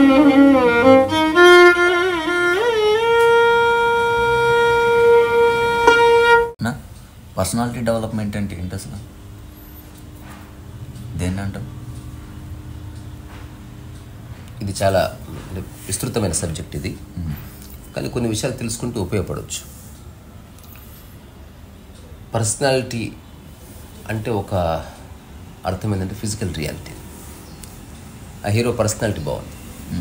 నా personality development అంటే ఏంటి అసలు దేన్ని అంటాం ఇది చాలా అంటే విస్తృతమైన సబ్జెక్ట్ ఇది కానీ కొన్ని విషయాలు తెలుసుకుంటూ ఉపయోగపడవచ్చు పర్సనాలిటీ అంటే ఒక అర్థం ఏంటంటే ఫిజికల్ రియాలిటీ ఆ హీరో పర్సనాలిటీ బాగుంది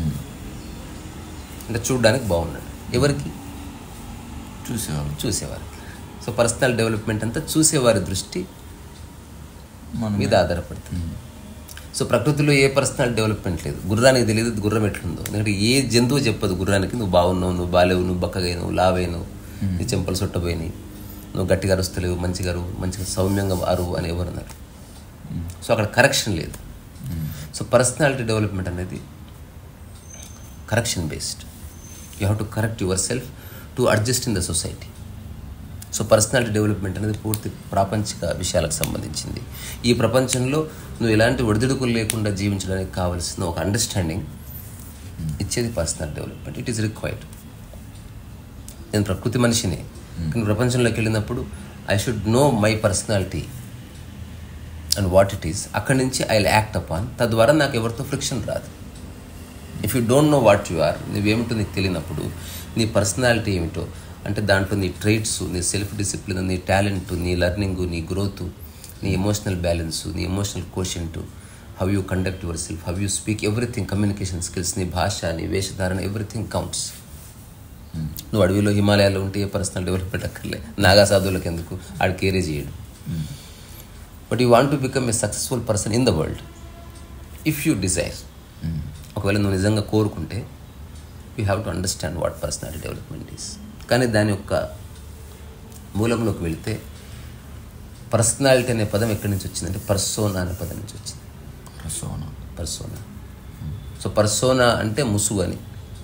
అంటే చూడడానికి బాగున్నాడు ఎవరికి చూసేవాళ్ళు చూసేవారికి సో పర్సనల్ డెవలప్మెంట్ అంతా చూసేవారి దృష్టి మన మీద ఆధారపడుతుంది సో ప్రకృతిలో ఏ పర్సనల్ డెవలప్మెంట్ లేదు గుర్రానికి తెలియదు గుర్రం ఎట్లుందో ఎందుకంటే ఏ జంతువు చెప్పదు గుర్రానికి నువ్వు బాగున్నావు నువ్వు బాలేవు నువ్వు బక్కగైనావు లావైనావు నీ చెంపలు చుట్టపోయినాయి నువ్వు గట్టిగా అరుస్తలేవు మంచిగా అరువు మంచిగా సౌమ్యంగా అరువు అని ఎవరు అన్నారు సో అక్కడ కరెక్షన్ లేదు సో పర్సనాలిటీ డెవలప్మెంట్ అనేది correction based you have to correct yourself to adjust in the society so personality development అనేది పూర్తి ప్రాపంచిక విషయాలకు సంబంధించింది ఈ ప్రపంచంలో నువ్వు ఎలాంటి ఒడిదుడుకులు లేకుండా జీవించడానికి కావాల్సిన ఒక అండర్స్టాండింగ్ ఇచ్చేది personal development it is required నేను ప్రకృతి మనిషిని కానీ ప్రపంచంలోకి వెళ్ళినప్పుడు I should know my personality and what it is అక్కడి నుంచి ఐ యాక్ట్ అపాన్ తద్వారా నాకు ఎవరితో ఫ్రిక్షన్ రాదు if you don't know what you are నువ్వేమిటో నీకు తెలియనప్పుడు నీ పర్సనాలిటీ ఏమిటో అంటే దాంట్లో నీ ట్రైట్స్ నీ సెల్ఫ్ డిసిప్లిన్ నీ టాలెంట్ నీ లెర్నింగ్ నీ గ్రోత్ నీ ఎమోషనల్ బ్యాలెన్స్ నీ emotional quotient how you conduct yourself how you speak everything communication skills నీ భాష నీ వేషధారణ ఎవ్రీథింగ్ కౌంట్స్ నువ్వు అడవిలో హిమాలయాల్లో ఉంటే ఏ పర్సనల్ డెవలప్మెంట్ అక్కర్లే నాగా సాధువులకు ఎందుకు ఆడు కేరే చేయడు but you want to become a successful person in the world if you desire ఒకవేళ నువ్వు నిజంగా కోరుకుంటే you have to understand what personality development is కానీ దాని యొక్క మూలంలోకి వెళితే పర్సనాలిటీ అనే పదం ఎక్కడి నుంచి వచ్చిందంటే పర్సోనా అనే పదం నుంచి వచ్చింది ప్రసోన పర్సోనా సో పర్సోనా అంటే ముసుగు అని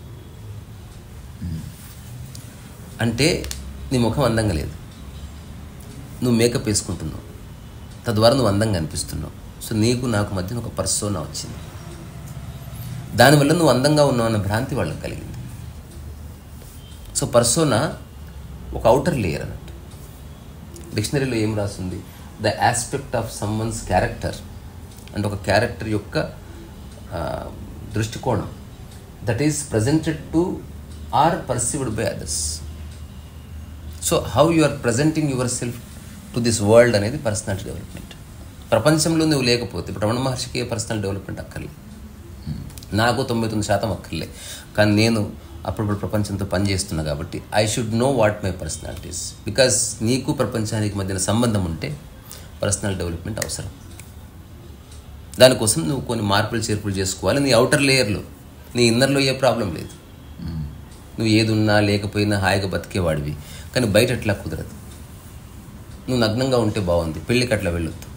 అంటే నీ ముఖం అందంగా లేదు నువ్వు మేకప్ వేసుకుంటున్నావు తద్వారా నువ్వు అందంగా అనిపిస్తున్నావు సో నీకు నాకు మధ్యన ఒక పర్సోనా వచ్చింది దానివల్ల నువ్వు అందంగా ఉన్నావు అన్న భ్రాంతి వాళ్ళకి కలిగింది సో పర్సోనా ఒక అవుటర్ లేయర్ అన్నట్టు డిక్షనరీలో ఏం రాస్తుంది the aspect of someone's character అంటే ఒక క్యారెక్టర్ యొక్క ఆ, దృష్టికోణం that is presented to or perceived by others so how you are presenting yourself to this world అనేది పర్సనాలిటీ డెవలప్మెంట్ ప్రపంచంలో నువ్వు లేకపోతే ఇప్పుడు రమణ మహర్షికి ఏ పర్సనల్ డెవలప్మెంట్ అక్కర్లేదు నాకు తొంభై తొమ్మిది శాతం అక్కర్లే కానీ నేను అప్పుడప్పుడు ప్రపంచంతో పనిచేస్తున్నా కాబట్టి I should know what my personalities because నీకు ప్రపంచానికి మధ్యన సంబంధం ఉంటే పర్సనల్ డెవలప్మెంట్ అవసరం దానికోసం నువ్వు కొన్ని మార్పులు చేర్పులు చేసుకోవాలి నీ అవుటర్ లేయర్లో నీ ఇన్నర్లో ఏ ప్రాబ్లం లేదు నువ్వు ఏది ఉన్నా లేకపోయినా హాయిగా బతికేవాడివి కానీ బయట అట్లా కుదరదు నువ్వు నగ్నంగా ఉంటే బాగుంది పెళ్ళికి అట్లా వెళ్ళొద్దు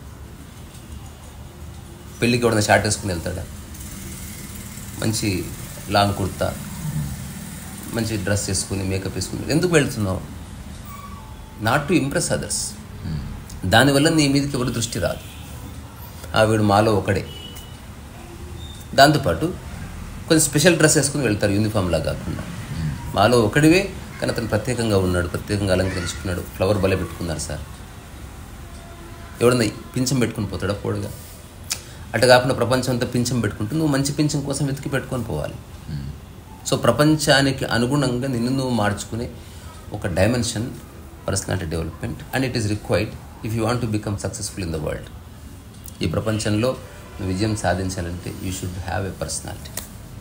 పెళ్ళికి ఎవడన్నా షార్ట్ వేసుకుని వెళ్తాడా మంచి లాంగ్ కుర్తా మంచి డ్రెస్ వేసుకుని మేకప్ వేసుకుని ఎందుకు వెళ్తున్నావు నాట్ టు ఇంప్రెస్ అదర్స్ దానివల్ల నీ మీదకి ఎవరి దృష్టి రాదు ఆ వీడు మాలో ఒకడే దాంతోపాటు కొంచెం స్పెషల్ డ్రెస్ వేసుకుని వెళ్తారు యూనిఫామ్లా కాకుండా మాలో ఒకడివే కానీ అతను ప్రత్యేకంగా ఉన్నాడు ప్రత్యేకంగా అలంకరించుకున్నాడు ఫ్లవర్ బలే పెట్టుకున్నారు సార్ ఎవడన్నా పింఛం పెట్టుకుని పోతాడా పోడుగా అట్లా కాకుండా ప్రపంచం అంతా పింఛం పెట్టుకుంటూ నువ్వు మంచి పింఛం కోసం వెతికి పెట్టుకొని పోవాలి సో ప్రపంచానికి అనుగుణంగా నిన్ను నువ్వు మార్చుకునే ఒక dimension personality development and it is required if you want to become successful in the world ఈ ప్రపంచంలో నువ్వు విజయం సాధించాలంటే you should have a personality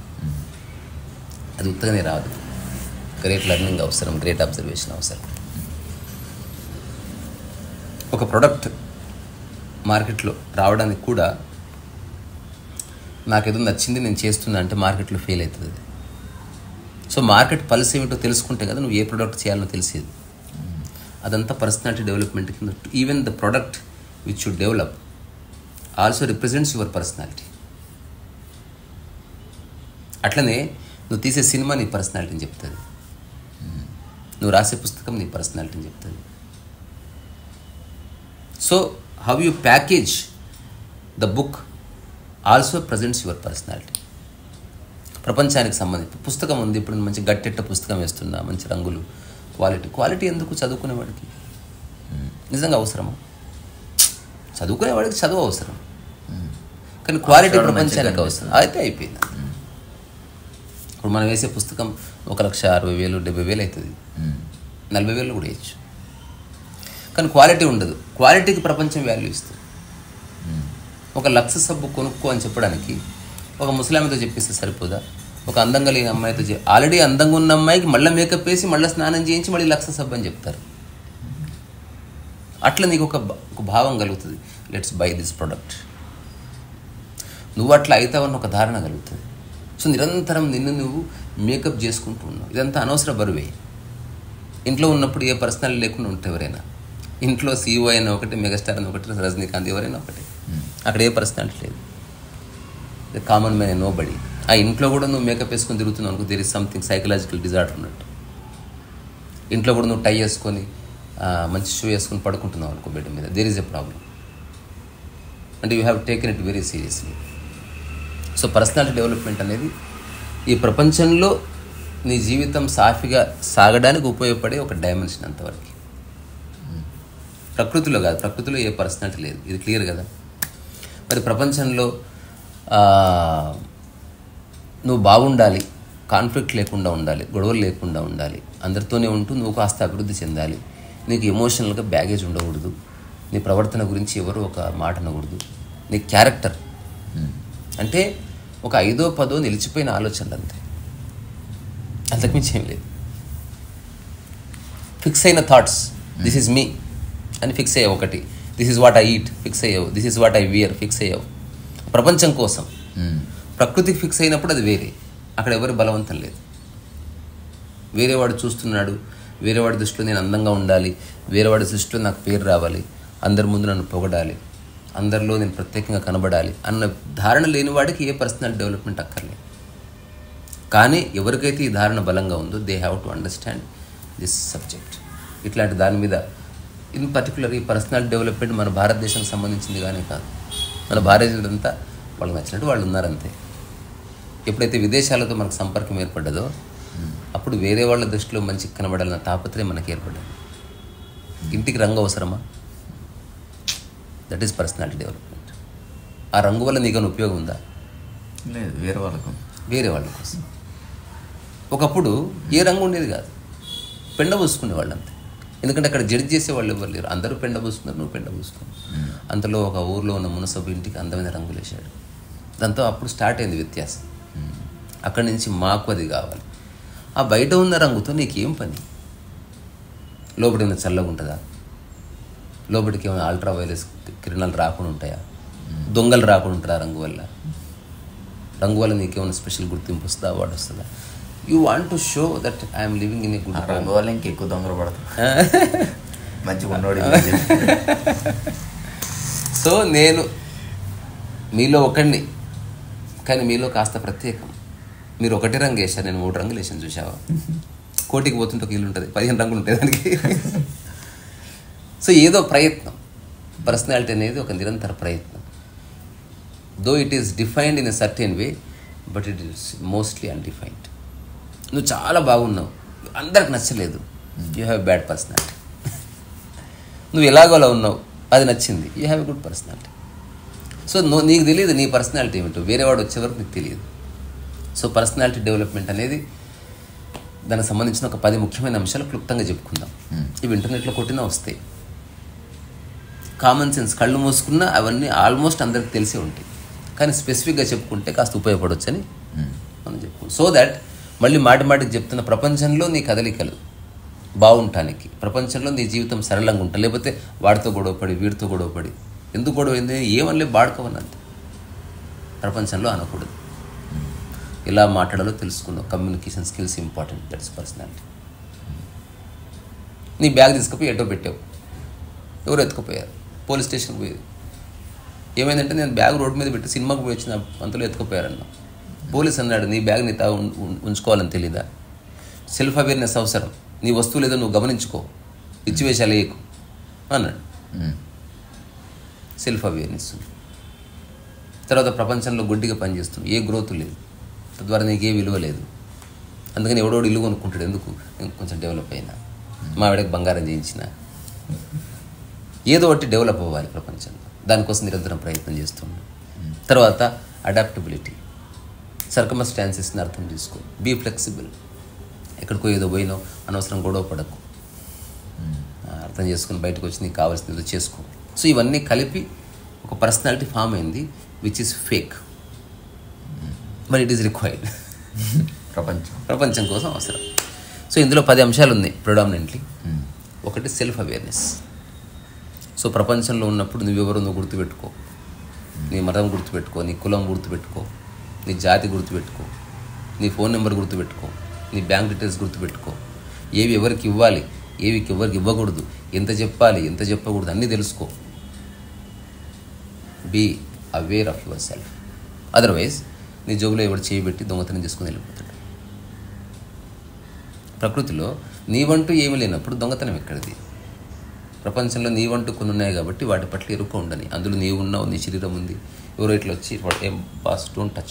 అది ఉత్తగానే రాదు గ్రేట్ లెర్నింగ్ అవసరం గ్రేట్ అబ్జర్వేషన్ అవసరం ఒక ప్రోడక్ట్ మార్కెట్లో రావడానికి కూడా నాకేదో నచ్చింది నేను చేస్తున్నా అంటే మార్కెట్లో ఫెయిల్ అవుతుంది అది సో మార్కెట్ పల్స్ ఏమిటో తెలుసుకుంటే కదా నువ్వు ఏ ప్రోడక్ట్ చేయాలో తెలిసేది అదంతా పర్సనాలిటీ డెవలప్మెంట్ కింద even the product which you develop also represents your personality అట్లనే నువ్వు తీసే సినిమా నీ పర్సనాలిటీని చెప్తుంది నువ్వు రాసే పుస్తకం నీ పర్సనాలిటీని చెప్తుంది so how you package the book also presents your personality ప్రపంచానికి సంబంధించి పుస్తకం ఉంది ఇప్పుడు మంచి గట్టెట్ట పుస్తకం వేస్తున్నా మంచి రంగులు క్వాలిటీ క్వాలిటీ ఎందుకు చదువుకునేవాడికి నిజంగా అవసరమా చదువుకునేవాడికి చదువు అవసరం కానీ క్వాలిటీ అక్షరాలు ప్రపంచానికి మంచిగా అవసరం అయితే అయిపోయింది ఇప్పుడు మనం వేసే పుస్తకం ఒక లక్ష అరవై వేలు డెబ్బై వేలు అవుతుంది నలభై వేలు కూడా వేయచ్చు కానీ క్వాలిటీ ఉండదు క్వాలిటీకి ప్రపంచం వాల్యూ ఇస్తుంది ఒక లక్ష సబ్బు కొనుక్కో అని చెప్పడానికి ఒక ముసలామితో చెప్పేస్తే సరిపోదా ఒక అందంగా లేని అమ్మాయితో చె ఆల్రెడీ అందంగా ఉన్న అమ్మాయికి మళ్ళీ మేకప్ వేసి మళ్ళీ స్నానం చేయించి మళ్ళీ లక్ష సబ్బు అని చెప్తారు అట్లా నీకు ఒక భా- ఒక భావం కలుగుతుంది లెట్స్ బై దిస్ ప్రొడక్ట్ నువ్వు అట్లా అవుతావన్న ఒక ధారణ కలుగుతుంది సో నిరంతరం నిన్ను నువ్వు మేకప్ చేసుకుంటూ ఉన్నావు ఇదంతా అనవసర బరువే ఇంట్లో ఉన్నప్పుడు ఏ పర్సనల్ లేకుండా ఉంటే ఎవరైనా ఇంట్లో సీఈఓ అయినా ఒకటి మెగాస్టార్ అయినా ఒకటి రజనీకాంత్ ఎవరైనా ఒకటి అక్కడ ఏ పర్సనాలిటీ లేదు కామన్ మ్యాన్ నో బడి ఆ ఇంట్లో కూడా నువ్వు మేకప్ వేసుకొని తిరుగుతున్నావు అనుకో there is something psychological disorder ఉన్నట్టు ఇంట్లో కూడా నువ్వు టై వేసుకొని ఆ, మంచి షూ వేసుకొని పడుకుంటున్నావు అనుకో బెడ్ మీద దేర్ ఈజ్ ఎ ప్రాబ్లం అంటే you have taken it very seriously so personality development అనేది ఈ ప్రపంచంలో నీ జీవితం సాఫీగా సాగడానికి ఉపయోగపడే ఒక డైమెన్షన్ అంతవరకు ప్రకృతిలో కాదు ప్రకృతిలో ఏ పర్సనాలిటీ లేదు ఇది క్లియర్ కదా మరి ప్రపంచంలో ఆ, నువ్వు బాగుండాలి కాన్ఫ్లిక్ట్ లేకుండా ఉండాలి గొడవలు లేకుండా ఉండాలి అందరితోనే ఉంటూ నువ్వు కాస్త అభివృద్ధి చెందాలి నీకు ఎమోషనల్గా బ్యాగేజ్ ఉండకూడదు నీ ప్రవర్తన గురించి ఎవరు ఒక మాట అనకూడదు నీ క్యారెక్టర్ అంటే ఒక ఐదో పదో నిలిచిపోయిన ఆలోచనలు అంతే అంతకుమించి ఏం లేదు ఫిక్స్ అయిన థాట్స్ దిస్ ఈజ్ మీ అని ఫిక్స్ అయ్యావు ఒకటి this is what I eat fix అయ్యావు this is what I wear fix అయ్యావు ప్రపంచం కోసం ప్రకృతికి ఫిక్స్ అయినప్పుడు అది వేరే అక్కడ ఎవరి బలవంతం లేదు వేరేవాడు చూస్తున్నాడు వేరేవాడి దృష్టిలో నేను అందంగా ఉండాలి వేరేవాడి దృష్టిలో నాకు పేరు రావాలి అందరి ముందు నన్ను పొగడాలి అందరిలో నేను ప్రత్యేకంగా కనబడాలి అన్న ధారణ లేని వాడికి ఏ పర్సనల్ డెవలప్మెంట్ అక్కర్లేదు కానీ ఎవరికైతే ఈ ధారణ బలంగా ఉందో they have to understand this subject ఇట్లాంటి దాని మీద ఇన్ పర్టికులర్ ఈ పర్సనల్ డెవలప్మెంట్ మన భారతదేశానికి సంబంధించింది కానీ కాదు మన భారతీయులంతా వాళ్ళకి నచ్చినట్టు వాళ్ళు ఉన్నారంతే ఎప్పుడైతే విదేశాలతో మనకు సంపర్కం ఏర్పడ్డదో అప్పుడు వేరే వాళ్ళ దృష్టిలో మంచి కనబడాలన్న తాపత్రయం మనకి ఏర్పడ్డది ఇంటికి రంగు అవసరమా దట్ ఈస్ పర్సనాలిటీ డెవలప్మెంట్ ఆ రంగు వల్ల నీకైనా ఉపయోగం ఉందా లేదు వేరే వాళ్ళకు వేరే వాళ్ళ కోసం ఒకప్పుడు ఏ రంగు ఉండేది కాదు పెండ పూసుకునే వాళ్ళు అంతే ఎందుకంటే అక్కడ జడ్జ్ చేసే వాళ్ళు ఎవరు లేరు అందరూ పెండ పూసుకున్నారు నువ్వు పెండ పూసుకున్నావు అంతలో ఒక ఊర్లో ఉన్న మునసబు ఇంటికి అందమైన రంగులు వేశాడు దాంతో అప్పుడు స్టార్ట్ అయింది వ్యత్యాసం అక్కడి నుంచి మాకు అది కావాలి ఆ బయట ఉన్న రంగుతో నీకేం పని లోపల ఏమైనా చల్లగా ఉంటుందా లోపలికి ఏమైనా అల్ట్రా వైలెస్ కిరణాలు రాకుండా ఉంటాయా దొంగలు రాకుండా ఉంటారా రంగు వల్ల రంగు వల్ల నీకేమైనా స్పెషల్ గుర్తింపు వస్తుందా అవార్డు వస్తుందా you want to show that I'm living in a uh good రంగు వల్ల ఇంకెక్కువ దొంగలు పడతాం మంచిగా ఉన్నోడు సో నేను మీలో ఒకడిని కానీ మీలో కాస్త ప్రత్యేకం మీరు ఒకటే రంగు వేశారు నేను మూడు రంగులు వేసాను చూసావా కోటికి పోతుంటే ఒక ఇల్లు ఉంటుంది పదిహేను రంగులు ఉంటాయి దానికి సో ఏదో ప్రయత్నం పర్సనాలిటీ అనేది ఒక నిరంతర ప్రయత్నం though it is defined in a certain way but it is mostly undefined నువ్వు చాలా బాగున్నావు అందరికి నచ్చలేదు యూ హ్యావ్ బ్యాడ్ పర్సనాలిటీ నువ్వు ఎలాగోలా ఉన్నావు అది నచ్చింది you have a good personality so నువ్వు నీకు తెలియదు నీ పర్సనాలిటీ ఏమిటో వేరేవాడు వచ్చే వరకు నీకు తెలియదు సో పర్సనాలిటీ డెవలప్మెంట్ అనేది దానికి సంబంధించిన ఒక పది ముఖ్యమైన అంశాలు క్లుప్తంగా చెప్పుకుందాం ఇవి ఇంటర్నెట్లో కొట్టినా వస్తాయి కామన్ సెన్స్ కళ్ళు మూసుకున్నా అవన్నీ ఆల్మోస్ట్ అందరికి తెలిసే ఉంటాయి కానీ స్పెసిఫిక్గా చెప్పుకుంటే కాస్త ఉపయోగపడవచ్చని మనం చెప్పుకుంటాం సో దాట్ మళ్ళీ మాటి మాటికి చెప్తున్న ప్రపంచంలో నీ కదలికలు బాగుంటానికి ప్రపంచంలో నీ జీవితం సరళంగా ఉంటా లేకపోతే వాడితో గొడవపడి వీడితో గొడవపడి ఎందుకు గొడవైంది ఏమనలే బాడుకోవనంత ప్రపంచంలో అనకూడదు ఎలా మాట్లాడాలో తెలుసుకున్నావు communication skills important that's personality నీ బ్యాగ్ తీసుకుపోయి ఎటో పెట్టావు ఎవరు ఎత్తుకుపోయారు పోలీస్ స్టేషన్కి పోయేది ఏమైందంటే నేను బ్యాగ్ రోడ్డు మీద పెట్టి సినిమాకి పోయి వచ్చిన అంతలో ఎత్తుకుపోయారన్న పోలీస్ అన్నాడు నీ బ్యాగ్ నీ తా ఉం- ఉం- ఉంచుకోవాలని తెలీదా సెల్ఫ్ అవేర్నెస్ అవసరం నీ వస్తువులు ఏదో నువ్వు గమనించుకో పిచ్చి వేషాలు వేయకు అన్నాడు సెల్ఫ్ అవేర్నెస్ తర్వాత ప్రపంచంలో గుడ్డిగా పనిచేస్తుంది ఏ గ్రోత్ లేదు తద్వారా నీకే విలువ లేదు అందుకని ఎవడోడు ఇల్లు కొనుక్కుంటాడు ఎందుకు నేను కొంచెం డెవలప్ అయినా మా ఆవిడకి బంగారం చేయించిన ఏదో ఒకటి డెవలప్ అవ్వాలి ప్రపంచంలో దానికోసం నిరంతరం ప్రయత్నం చేస్తున్నాం తర్వాత అడాప్టబిలిటీ సర్కమస్టాన్సెస్ని అర్థం చేసుకో బీ ఫ్లెక్సిబుల్ ఎక్కడికో ఏదో పోయినో అనవసరం గొడవ పడకు ఆ, అర్థం చేసుకుని బయటకు వచ్చి నీకు కావాల్సింది ఏదో చేసుకో సో ఇవన్నీ కలిపి ఒక పర్సనాలిటీ ఫామ్ అయింది which is fake but it is required ప్రపంచం ప్రపంచం కోసం అవసరం సో ఇందులో పది అంశాలు ఉన్నాయి ప్రొడామినెంట్లీ ఒకటి సెల్ఫ్ అవేర్నెస్ సో ప్రపంచంలో ఉన్నప్పుడు నువ్వెవరో నువ్వు గుర్తుపెట్టుకో నీ మతం గుర్తుపెట్టుకో నీ కులం గుర్తుపెట్టుకో నీ జాతి గుర్తుపెట్టుకో నీ ఫోన్ నెంబర్ గుర్తుపెట్టుకో నీ బ్యాంక్ డీటెయిల్స్ గుర్తుపెట్టుకో ఏవి ఎవరికి ఇవ్వాలి ఏవి ఎవరికి ఇవ్వకూడదు ఎంత చెప్పాలి ఎంత చెప్పకూడదు అన్నీ తెలుసుకో be aware of yourself otherwise నీ జోబులో ఎవడు చేయబెట్టి దొంగతనం చేసుకుని వెళ్ళిపోతాడు ప్రకృతిలో నీవంటూ ఏమీ లేనప్పుడు దొంగతనం ఎక్కడిది ప్రపంచంలో నీవంటూ కొన్ని ఉన్నాయి కాబట్టి వాటి పట్ల ఎరుక ఉండని అందులో నీవు ఉన్నావు నీ శరీరం ఉంది ఎవరో ఇట్లా వచ్చి వాడు ఏం బాస్ డోంట్ టచ్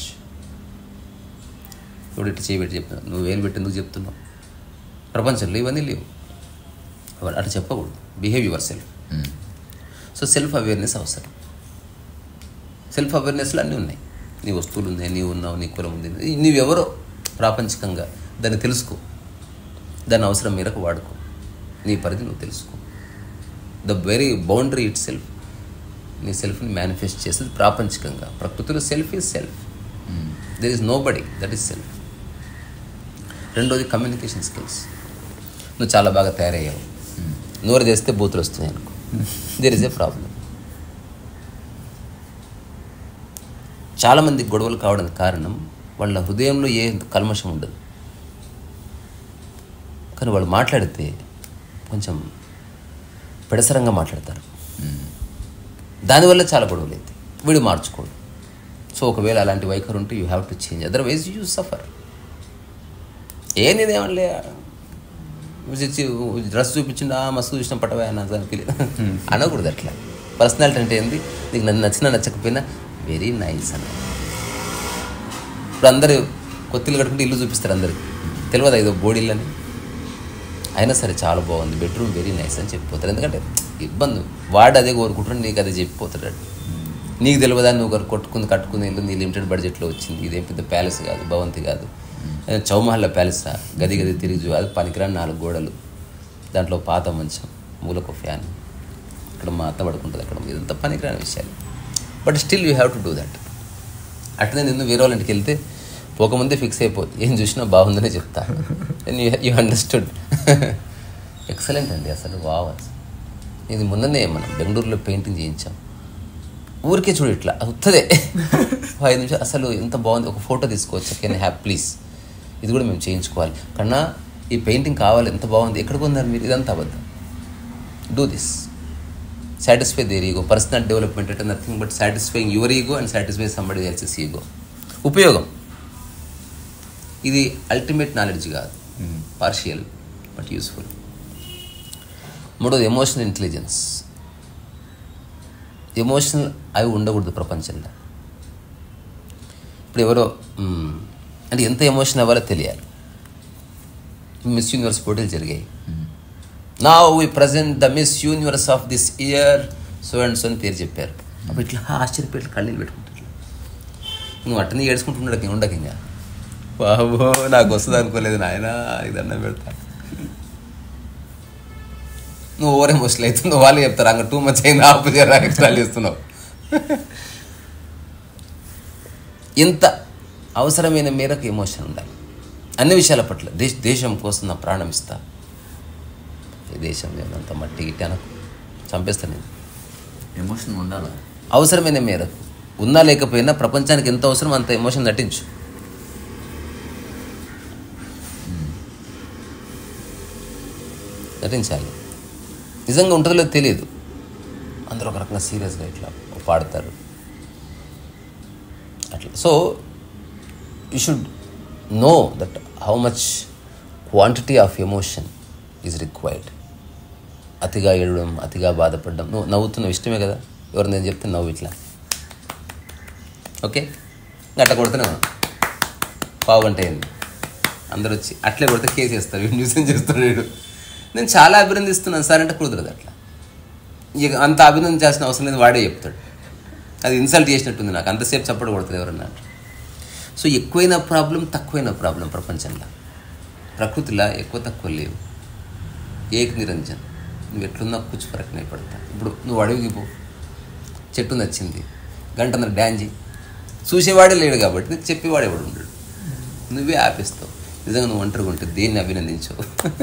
ఎవడు ఇట్లా చేయబెట్టి చెప్తున్నావు నువ్వు వేలు పెట్టి ఎందుకు చెప్తున్నావు ప్రపంచంలో ఇవన్నీ లేవు వాడు అట్లా చెప్పకూడదు behave yourself so self awareness అవసరం సెల్ఫ్ అవేర్నెస్లో అన్నీ ఉన్నాయి నీ వస్తువులు ఉన్నాయి నీవు ఉన్నావు నీ కులం ఉంది నీవెవరో ప్రాపంచికంగా దాన్ని తెలుసుకో దాని అవసరం మేరకు వాడుకో నీ పరిధి నువ్వు తెలుసుకో the very boundary itself నీ సెల్ఫ్ని మేనిఫెస్ట్ చేసేది ప్రాపంచికంగా ప్రకృతిలో self is self there is nobody that is self రెండోది కమ్యూనికేషన్ స్కిల్స్ నువ్వు చాలా బాగా తయారయ్యావు నోరు చేస్తే బూతులు వస్తున్నాయి అనుకో దేర్ ఇస్ ఏ ప్రాబ్లం చాలామంది గొడవలు కావడానికి కారణం వాళ్ళ హృదయంలో ఏ కల్మషం ఉండదు కానీ వాళ్ళు మాట్లాడితే కొంచెం పెడసరంగా మాట్లాడతారు దానివల్ల చాలా గొడవలు అవుతాయి వీడు మార్చుకోడు సో ఒకవేళ అలాంటి వైఖరి ఉంటే you have to change otherwise you suffer ఏ నేనేమనలే డ్రెస్ చూపించిండా మస్తు చూసిన పట్టవా అన్న దానికి అనకూడదు అట్లా పర్సనాలిటీ అంటే ఏంది నీకు నన్ను నచ్చినా నచ్చకపోయినా వెరీ నైస్ అన్న ఇప్పుడు అందరూ కొత్తిల్లు కట్టుకుంటే ఇల్లు చూపిస్తారు అందరికి తెలియదా ఇదో బోడీలు అని అయినా సరే చాలా బాగుంది బెడ్రూమ్ వెరీ నైస్ అని చెప్పిపోతారు ఎందుకంటే ఇబ్బంది వాడు అదే కోరుకుంటాడు నీకు అదే చెప్పిపోతాడు నీకు తెలియదా నువ్వు ఒకరు కొట్టుకుంది కట్టుకుని ఇల్లు నీ లిమిటెడ్ బడ్జెట్లో వచ్చింది ఇదేం పెద్ద ప్యాలెస్ కాదు భవంతి కాదు చౌమహల్ల ప్యాలెస్ రా గది గది తిరిగి చూ అది పనికిరాని నాలుగు గోడలు దాంట్లో పాత మంచం మూలకు ఫ్యాన్ ఇక్కడ మా అత్త పడుకుంటుంది అక్కడ ఇదంతా పనికిరాని విషయాలు but still you have to do that అట్లనే నిన్ను వేరే వాళ్ళ ఇంటికి వెళ్తే పోకముందే ఫిక్స్ అయిపోద్ది ఏం చూసినా బాగుందనే చెప్తా యూ అండర్స్టూడ్ ఎక్సలెంట్ అండి అసలు వావ్ అసలు. ఇది మొన్ననే మనం బెంగళూరులో పెయింటింగ్ చేయించాం ఊరికే చూడు ఇట్లా అది ఉత్తదే ఓ ఐదు నిమిషాలు అసలు ఎంత బాగుంది ఒక ఫోటో తీసుకోవచ్చు కెన్ హ్యాప్ ప్లీజ్ ఇది కూడా మేము చేయించుకోవాలి కన్నా ఈ పెయింటింగ్ కావాలి ఎంత బాగుంది ఎక్కడ కొన్నారు మీరు ఇదంతా అబద్ధం do this satisfy their ego personal development అంటే nothing but satisfying your ego and satisfy somebody else's ego ఉపయోగం ఇది అల్టిమేట్ నాలెడ్జ్ కాదు పార్షియల్ బట్ యూస్ఫుల్ మూడోది ఎమోషనల్ ఇంటెలిజెన్స్ ఎమోషనల్ అవి ఉండకూడదు ప్రపంచంలో ఇప్పుడు ఎవరో మ్, అంటే ఎంత ఎమోషన్ అవ్వాలో తెలియాలి మిస్ యూనివర్స్ పోటీలు జరిగాయి నా we present the Miss Universe of this year so and so అని పేరు చెప్పారు అప్పుడు ఇట్లా ఆశ్చర్యపెట్టి కళ్ళీలు పెట్టుకుంటారు నువ్వు అట్టనే ఏడ్చుకుంటున్నాడు ఉండక ఇంకా బాబో నాకు వస్తుంది అనుకోలేదు నాయన ఇదన్నా పెడతా నువ్వు ఓవర్ ఎమోషనల్ అవుతుందో వాళ్ళు చెప్తారు అంగ టూ మచ్ అయింది ఆపు చేయరా ఎక్స్ట్రా చేస్తున్నావు ఇంత అవసరమైన మేరకు ఎమోషన్ ఉండాలి అన్ని విషయాల పట్ల దేశ దేశం కోసం నా ప్రాణం ఇస్తా ఈ దేశం అంత మట్టి గిట్టి అనకు చంపేస్తాను నేను ఎమోషన్ ఉండాలా అవసరమైన మేరకు ఉన్నా లేకపోయినా ప్రపంచానికి ఎంత అవసరం అంత ఎమోషన్ నటించు నటించాలి నిజంగా ఉంటుందో లేదో తెలియదు అందరూ ఒక రకంగా సీరియస్గా ఇట్లా పాడతారు అట్లా so you should know that how much quantity of emotion is required అతిగా ఏడవడం అతిగా బాధపడడం నువ్వు నవ్వుతున్నావు ఇష్టమే కదా ఎవరు నేను చెప్తే నవ్వు ఇట్లా ఓకే గట్ట కొడుతున్నావు పావు గంట అయింది అందరూ వచ్చి అట్లే కొడితే కేసు వేస్తారు వీడు న్యూసెన్స్ చేస్తాడు వీడు నేను చాలా అభినందిస్తున్నాను సార్ అంటే కుదరదు అట్లా ఇక అంత అభినందించాల్సిన అవసరం లేదు వాడే చెప్తాడు అది ఇన్సల్ట్ చేసినట్టుంది నాకు అంతసేపు చప్పటి కొడుతుంది ఎవరన్నా సో ఎక్కువైన ప్రాబ్లం తక్కువైన ప్రాబ్లం ప్రపంచంలో ప్రకృతిలో ఎక్కువ తక్కువ లేవు ఏక నిరంజన్ నువ్వు ఎట్లున్నా కూర్చు ఫరక్ పడతా ఇప్పుడు నువ్వు అడవికి పో చెట్టు నచ్చింది గంటన్నర డ్యాన్స్ చూసేవాడే లేడు కాబట్టి నీకు చెప్పేవాడు ఎవడు ఉండడు నువ్వే ఆపేస్తావు నిజంగా నువ్వు ఒంటరిగా ఉంటే దేన్ని అభినందించవు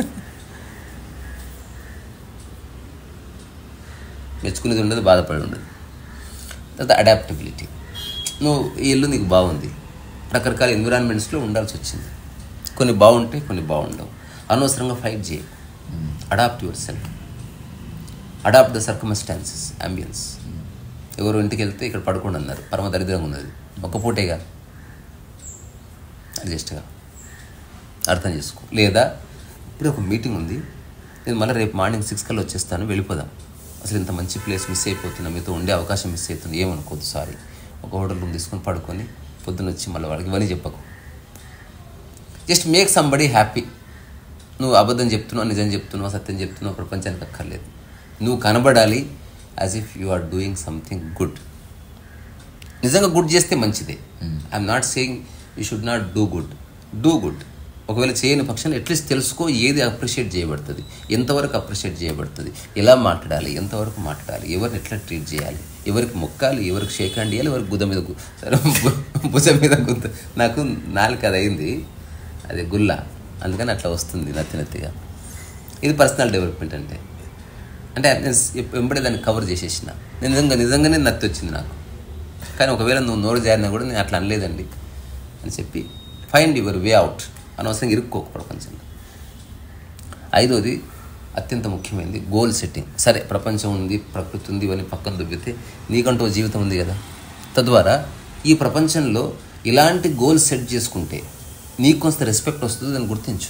మెచ్చుకునేది ఉండదు బాధపడి ఉండదు తర్వాత అడాప్టబిలిటీ నువ్వు ఈ ఇల్లు నీకు బాగుంది రకరకాల ఎన్విరాన్మెంట్స్లో ఉండాల్సి వచ్చింది కొన్ని బాగుంటాయి కొన్ని బాగుండవు అనవసరంగా ఫైట్ చేయకు adapt yourself adapt the circumstances ambience ఎవరు ఇంటికి వెళ్తే ఇక్కడ పడుకోండి అన్నారు పరమ దరిద్రంగా ఉన్నది ఒక్క పూటేగా అడ్జస్ట్గా అర్థం చేసుకో లేదా ఇప్పుడు ఒక మీటింగ్ ఉంది నేను మళ్ళీ రేపు మార్నింగ్ సిక్స్ కల్లా వచ్చేస్తాను వెళ్ళిపోదాం అసలు ఇంత మంచి ప్లేస్ మిస్ అయిపోతున్నా మీతో ఉండే అవకాశం మిస్ అవుతుంది ఏమనుకోద్దు సారీ ఒక హోటల్ రూమ్ తీసుకొని పడుకొని పొద్దున్న వచ్చి మళ్ళీ వాళ్ళకి ఇవన్నీ చెప్పకు జస్ట్ మేక్ సంబడీ హ్యాపీ నువ్వు అబద్ధం చెప్తున్నావు నిజం చెప్తున్నావు సత్యం చెప్తున్నావు ప్రపంచానికి అక్కర్లేదు నువ్వు కనబడాలి as if you are doing something good నిజంగా గుడ్ చేస్తే మంచిదే I'm not saying you should not do good do good ఒకవేళ చేయని పక్షాన్ని అట్లీస్ట్ తెలుసుకో ఏది అప్రిషియేట్ చేయబడుతుంది ఎంతవరకు అప్రిషియేట్ చేయబడుతుంది ఎలా మాట్లాడాలి ఎంతవరకు మాట్లాడాలి ఎవరిని ఎట్లా ట్రీట్ చేయాలి ఎవరికి మొక్కాలి ఎవరికి షేక్ హ్యాండ్ ఇవ్వాలి ఎవరికి గుద్ద మీద గు- సరే భు- భుజం మీద గుద్ద నాకు నాలుక అది అయింది అది గుల్ల అందుకని అట్లా వస్తుంది నత్తి నత్తిగా ఇది పర్సనల్ డెవలప్మెంట్ అంటే అంటే నేను వెంబడే దాన్ని కవర్ చేసేసిన నేను నిజంగా నిజంగానే నత్తి వచ్చింది నాకు కానీ ఒకవేళ నువ్వు నోరు జారినా కూడా నేను అట్లా అనలేదండి అని చెప్పి ఫైండ్ యువర్ వే అవుట్ అనవసరంగా ఇరుక్కోకు ప్రపంచంలో ఐదోది అత్యంత ముఖ్యమైనది గోల్ సెట్టింగ్ సరే ప్రపంచం ఉంది ప్రకృతి ఉంది ఇవన్నీ పక్కన దుబ్బితే నీకంటూ ఓ జీవితం ఉంది కదా తద్వారా ఈ ప్రపంచంలో ఇలాంటి గోల్ సెట్ చేసుకుంటే నీకు కొంత రెస్పెక్ట్ వస్తుంది దాన్ని గుర్తించు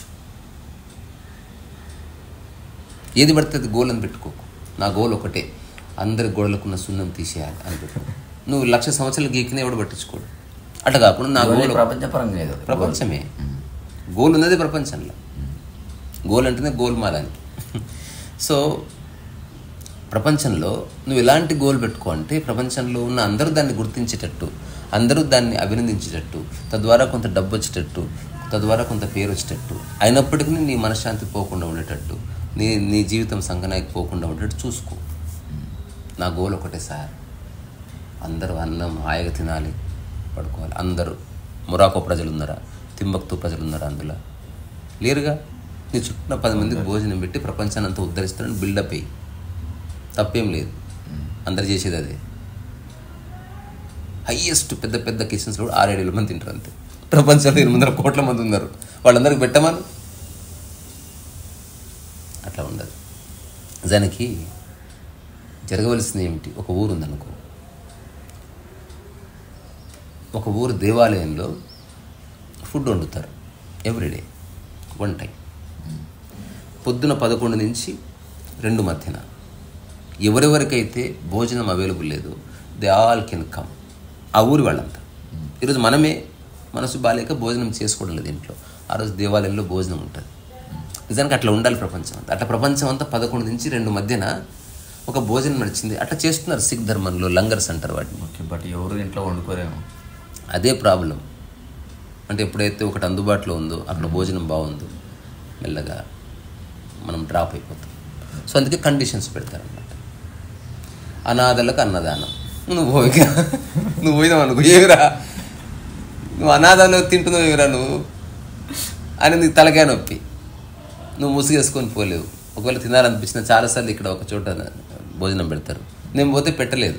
ఏది పడితే అది గోల్ అని పెట్టుకోకు నా గోల్ ఒకటే అందరి గోడలకున్న సున్నం తీసేయాలి అని పెట్టుకో నువ్వు లక్ష సంవత్సరాలు గీకినా ఎవడు పట్టించుకోడు అట్లా కాకుండా నా గోల్ గోల్ ప్రపంచపరంగా లేదు ప్రపంచమే గోల్ ఉన్నది ప్రపంచంలో గోల్ అంటేనే గోల్మాల్ అని సో ప్రపంచంలో నువ్వు ఎలాంటి గోల్ పెట్టుకో అంటే ప్రపంచంలో ఉన్న అందరూ దాన్ని గుర్తించేటట్టు అందరూ దాన్ని అభినందించేటట్టు తద్వారా కొంత డబ్బు వచ్చేటట్టు తద్వారా కొంత పేరు వచ్చేటట్టు అయినప్పటికీ నీ మనశ్శాంతి పోకుండా ఉండేటట్టు నీ నీ జీవితం సంగనానికి పోకుండా ఉండేటట్టు చూసుకో నా గోల్ ఒకటే సార్ అందరూ అన్నం హాయిగా తినాలి పడుకోవాలి అందరూ మొరాకో ప్రజలు ఉన్నారా తింబక్తు ప్రజలు ఉన్నారా అందులో లేరుగా నీ చుట్టూ పది మందికి భోజనం పెట్టి ప్రపంచాన్ని అంతా ఉద్ధరిస్తారని బిల్డప్ అయ్యి తప్పేం లేదు అందరు చేసేది అదే హయ్యెస్ట్ పెద్ద పెద్ద కిచెన్స్లో కూడా ఆరేడు వేల మంది తింటారు అంతే ప్రపంచంలో ఎనిమిది వందల కోట్ల మంది ఉన్నారు వాళ్ళందరికీ పెట్టమను అట్లా ఉండదు నిజానికి జరగవలసింది ఏమిటి ఒక ఊరు ఉందనుకో ఒక ఊరు దేవాలయంలో ఫుడ్ వండుతారు ఎవ్రీడే వన్ టైం పొద్దున పదకొండు నుంచి రెండు మధ్యన ఎవరెవరికైతే భోజనం అవైలబుల్ లేదో దే ఆల్ కెన్ కమ్ ఆ ఊరి వాళ్ళంతా ఈరోజు మనమే మనసు బాలేక భోజనం చేసుకోవడం లేదు ఇంట్లో ఆ రోజు దేవాలయంలో భోజనం ఉంటుంది నిజానికి అట్లా ఉండాలి ప్రపంచం అంతా అట్లా ప్రపంచం అంతా పదకొండు నుంచి రెండు మధ్యన ఒక భోజనం నడిచింది అట్లా చేస్తున్నారు సిక్ ధర్మంలో లంగర్స్ అంటారు వాటిని ఓకే బట్ ఎవరు ఇంట్లో వండుకోరేమో అదే ప్రాబ్లం అంటే ఎప్పుడైతే ఒకటి అందుబాటులో ఉందో అక్కడ భోజనం బాగుందో మెల్లగా మనం డ్రాప్ అయిపోతాం సో అందుకే కండిషన్స్ పెడతారన్నమాట అనాథలకు అన్నదానం నువ్వు పోయిక నువ్వు పోయినావు అనుకో ఏమిరా నువ్వు అనాథాలు తింటున్నావు ఏమిరా నువ్వు అని నీకు తలకాయ నొప్పి నువ్వు ముసుగేసుకొని పోలేవు ఒకవేళ తినాలనిపించిన చాలాసార్లు ఇక్కడ ఒక చోట భోజనం పెడతారు నేను పోతే పెట్టలేదు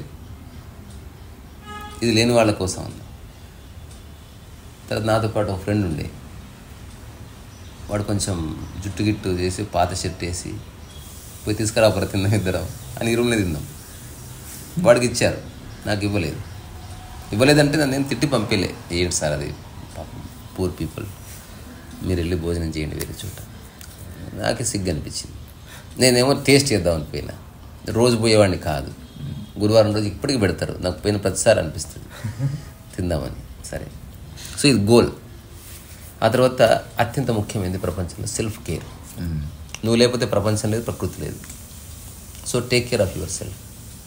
ఇది లేని వాళ్ళ కోసం అన్న తర్వాత నాతో పాటు ఒక ఫ్రెండ్ ఉండే వాడు కొంచెం జుట్టు గిట్టు చేసి పాత షర్ట్ వేసి పోయి తీసుకురా ఒకరు తిన్నాం ఇద్దరం అని ఈ రూమ్లో తిందాం వాడికి ఇచ్చారు నాకు ఇవ్వలేదు ఇవ్వలేదంటే నన్ను నేను తిట్టి పంపేలే ఏంటి సార్ అది పాపం పూర్ పీపుల్ మీరు వెళ్ళి భోజనం చేయండి వేరే చోట నాకే సిగ్గు అనిపించింది నేనేమో టేస్ట్ చేద్దామని పోయినా రోజు పోయేవాడిని కాదు గురువారం రోజు ఇప్పటికి పెడతారు నాకు పోయిన ప్రతిసారి అనిపిస్తుంది తిందామని సరే సో ఇది గోల్ ఆ తర్వాత అత్యంత ముఖ్యమైనది ప్రపంచంలో సెల్ఫ్ కేర్ నువ్వు లేకపోతే ప్రపంచం లేదు ప్రకృతి లేదు so take care of yourself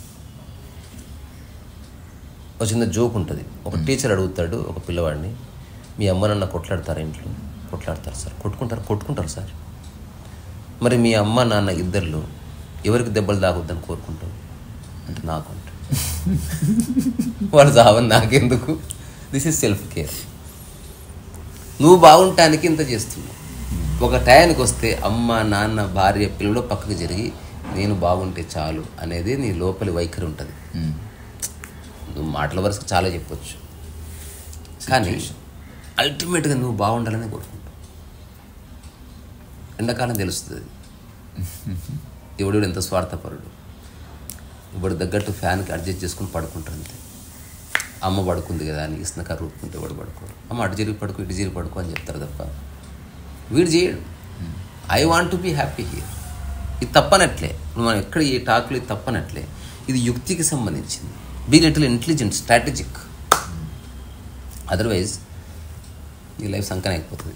ఒక చిన్న జోక్ ఉంటుంది ఒక టీచర్ అడుగుతాడు ఒక పిల్లవాడిని మీ అమ్మ నాన్న కొట్లాడతారా ఇంట్లో కొట్లాడతారు సార్ కొట్టుకుంటారు కొట్టుకుంటారు సార్ మరి మీ అమ్మ నాన్న ఇద్దరిలో ఎవరికి దెబ్బలు తాగొద్దని కోరుకుంటావు అంటే నాకు అంటే వాళ్ళు చావని నాకెందుకు దిస్ ఇస్ సెల్ఫ్ కేర్ నువ్వు బాగుంటానికి ఇంత చేస్తున్నావు ఒక టయానికి వస్తే అమ్మ నాన్న భార్య పిల్లలు పక్కకు జరిగి నేను బాగుంటే చాలు అనేది నీ లోపలి వైఖరి ఉంటుంది నువ్వు మాటల వరుసకు చాలా చెప్పొచ్చు కానీ అల్టిమేట్గా నువ్వు బాగుండాలని కోరుకుంటావు ఎండాకాలం తెలుస్తుంది ఎవడు ఎంత స్వార్థపరుడు ఇప్పుడు తగ్గట్టు ఫ్యాన్కి అడ్జస్ట్ చేసుకుని పడుకుంటారు అంతే అమ్మ పడుకుంది కదా అని ఇస్తున్న కర్ర ఊపుకుంటే వాడు పడుకోడు అమ్మ అటు జరిగి పడుకో ఇటు జరిగి పడుకో అని చెప్తారు తప్ప వీడు చేయడు I want to be happy here ఇది తప్పనట్లే ఇప్పుడు మనం ఎక్కడ ఈ టాక్లో ఇది తప్పనట్లే ఇది యుక్తికి సంబంధించింది be little intelligent strategic otherwise ఈ లైఫ్ సంకన అయిపోతుంది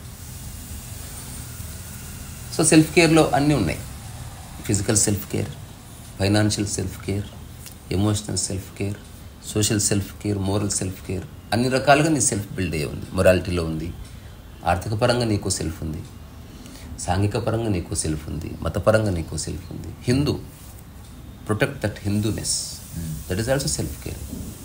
సో సెల్ఫ్ కేర్లో అన్నీ ఉన్నాయి physical self care financial self care emotional self care social self care moral self care అన్ని రకాలుగా నీ సెల్ఫ్ బిల్డ్ అయ్యే ఉంది మొరాలిటీలో ఉంది ఆర్థిక పరంగా నీకు సెల్ఫ్ ఉంది సాంఘిక పరంగా నీకు సెల్ఫ్ ఉంది మతపరంగా నీకు సెల్ఫ్ ఉంది Hindu protect that Hinduness that is also self care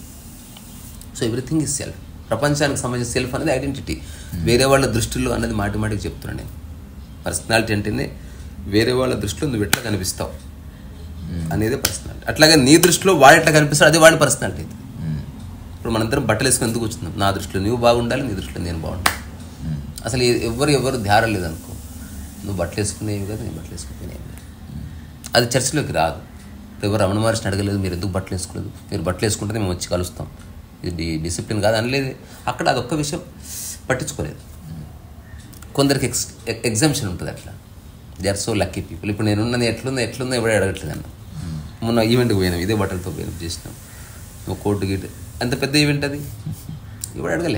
so everything is self ప్రపంచానికి సంబంధించిన సెల్ఫ్ అనేది ఐడెంటిటీ వేరే వాళ్ళ దృష్టిలో అన్నది మాటి మాటికి చెప్తున్నాను నేను పర్సనాలిటీ అంటేనే వేరే వాళ్ళ దృష్టిలో నువ్వు ఎట్లా కనిపిస్తావు అనేది పర్సనాలిటీ అట్లాగే నీ దృష్టిలో వాడు ఎట్లా కనిపిస్తాడు అది వాడి పర్సనాలిటీ ఇది ఇప్పుడు మనందరం బట్టలు వేసుకుని ఎందుకు వచ్చినాం నా దృష్టిలో నువ్వు బాగుండాలి నీ దృష్టిలో నేను బాగుండాలి అసలు ఎ- ఎవరు ఎవరు ధ్యారం లేదనుకో నువ్వు బట్టలు వేసుకునేవి కదా నేను బట్టలు వేసుకునేవి కదా అది చర్చలోకి రాదు ఇప్పుడు ఎవరు రమణ మహర్షిని అడగలేదు మీరు ఎందుకు బట్టలు వేసుకోలేదు మీరు బట్టలు వేసుకుంటే మేము వచ్చి కలుస్తాం ఇది డిసిప్లిన్ కాదు అనలేదు అక్కడ అదొక్క విషయం పట్టించుకోలేదు కొందరికి ఎక్స్ ఎగ్జామ్షన్ ఉంటుంది అట్లా they are so lucky people ఇప్పుడు నేనున్నది ఎట్లుందో ఎట్లుందో ఎవడే అడగట్లేదు అన్న మొన్న ఈవెంట్కి పోయినాం ఇదే బట్టలతో పోయినాం చేసినాం ఒక కోర్టు గీట్ ఎంత పెద్ద ఈవెంట్ అది ఇప్పుడు అడగలే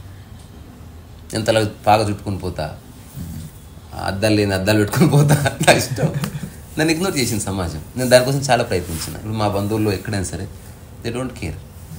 ఎంతలా పాగా చుట్టుకొని పోతా అద్దాలు లేని అద్దాలు పెట్టుకొని పోతా నా ఇష్టం నన్ను ఇగ్నోర్ చేసింది సమాజం నేను దానికోసం చాలా ప్రయత్నించిన ఇప్పుడు మా బంధువుల్లో ఎక్కడైనా సరే దే డోంట్ కేర్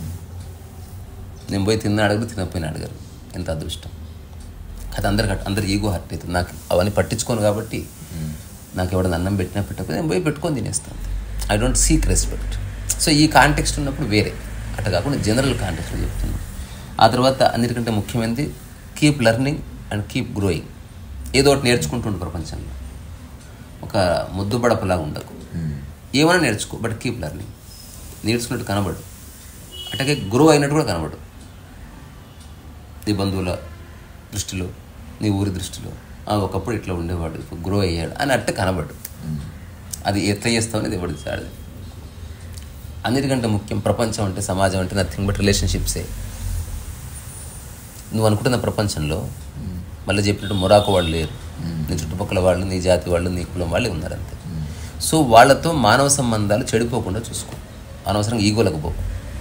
నేను పోయి తిన్నా అడగరు తినకపోయినా అడగరు ఎంత అదృష్టం అది అందరికి అట్- అందరికి ఈగో హర్ట్ అవుతుంది నాకు అవన్నీ పట్టించుకోను కాబట్టి నాకు ఎవడన్నా అన్నం పెట్టినా పెట్టకపోతే నేను పోయి పెట్టుకొని తినేస్తాను I don't seek respect so ఈ కాంటెక్స్ట్ ఉన్నప్పుడు వేరే అట్లా కాకుండా జనరల్ కాంటెక్స్లో చెప్తున్నాను ఆ తర్వాత అన్నిటికంటే ముఖ్యమైనది keep learning and keep growing ఏదో ఒకటి నేర్చుకుంటుండు ప్రపంచంలో ఒక ముద్దు బడపలాగా ఉండకు ఏమైనా నేర్చుకో బట్ కీప్ లెర్నింగ్ నేర్చుకున్నట్టు కనబడు అట్లాగే గ్రో అయినట్టు కూడా కనబడు నీ బంధువుల దృష్టిలో నీ ఊరి దృష్టిలో "ఆ, ఒకప్పుడు ఇట్లా ఉండేవాడు ఇప్పుడు గ్రో అయ్యాడు అని అట్ట కనబడు అది ఎట్లా చేస్తావు అనేది ఎవరికి చాడదు అన్నిటికంటే ముఖ్యం ప్రపంచం అంటే సమాజం అంటే నథింగ్ బట్ రిలేషన్షిప్సే నువ్వు అనుకుంటున్న ప్రపంచంలో మళ్ళీ చెప్పినట్టు మొరాకు వాళ్ళు లేరు నీ చుట్టుపక్కల వాళ్ళు నీ జాతి వాళ్ళు నీ కులం వాళ్ళే ఉన్నారు అంతే సో వాళ్ళతో మానవ సంబంధాలు చెడిపోకుండా చూసుకో అనవసరంగా ఈగోలకు పో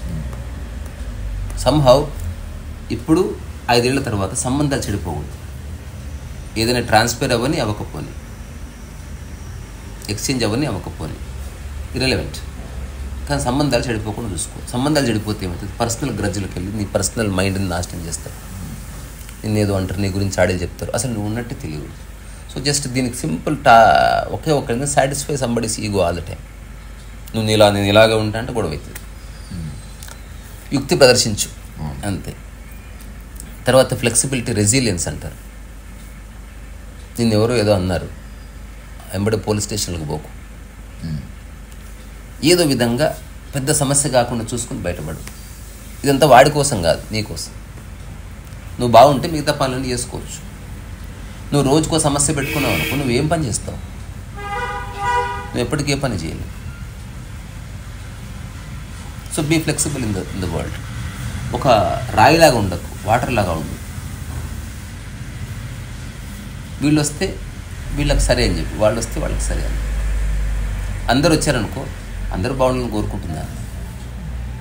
సంహౌ ఇప్పుడు ఐదేళ్ల తర్వాత సంబంధాలు చెడిపోకూడదు ఏదైనా ట్రాన్స్ఫర్ అవ్వని అవ్వకపోని ఎక్స్చేంజ్ అవ్వని అవ్వకపోని ఇరెలవెంట్ కానీ సంబంధాలు చెడిపోకుండా చూసుకో సంబంధాలు చెడిపోతే ఏమవుతుంది పర్సనల్ గ్రజ్జులకు వెళ్ళి నీ పర్సనల్ మైండ్ని నాశనం చేస్తారు నిన్నేదో అంటారు నీ గురించి ఆడే చెప్తారు అసలు నువ్వు ఉన్నట్టే తెలియదు సో జస్ట్ దీనికి సింపుల్ టా ఒకే ఒక satisfy somebody's ego all the time నువ్వు ఇలా నేను ఇలాగే ఉంటా అంటే గొడవ అవుతుంది యుక్తి ప్రదర్శించు అంతే తర్వాత ఫ్లెక్సిబిలిటీ రెసిలియన్స్ అంటారు నిన్ను ఎవరో ఏదో అన్నారు వెంబడి పోలీస్ స్టేషన్లకు పోకు ఏదో విధంగా పెద్ద సమస్య కాకుండా చూసుకుని బయటపడు ఇదంతా వాడి కోసం కాదు నీ కోసం నువ్వు బాగుంటే మిగతా పనులన్నీ చేసుకోవచ్చు నువ్వు రోజుకో సమస్య పెట్టుకున్నావు అనుకో నువ్వు ఏం పని చేస్తావు నువ్వు ఎప్పటికీ ఏ పని చేయలేవు so be flexible in the in the world ఒక రాయిలాగా ఉండకు వాటర్ లాగా ఉండు వీళ్ళు వస్తే వీళ్ళకి సరే అని చెప్పి వాళ్ళు వస్తే వాళ్ళకి సరే అని అందరు వచ్చారనుకో అందరూ బాగుండాలని కోరుకుంటున్నారు